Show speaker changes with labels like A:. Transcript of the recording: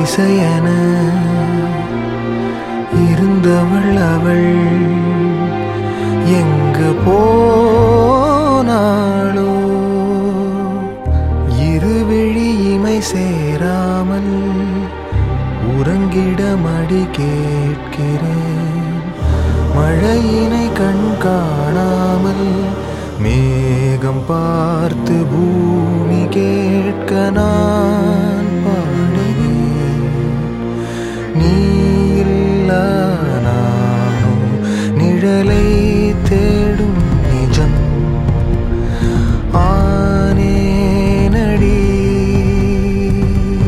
A: இசையென இருந்தவள் அவள் எங்கு போனாளோ இருவிழி இமை சேராமல் உறங்கிட மடி கேட்கிறேன் மழையினை கண் காணாமல் மேகம் பார்த்து பூமி கேட்க நான் பாடுகிறேன் நீ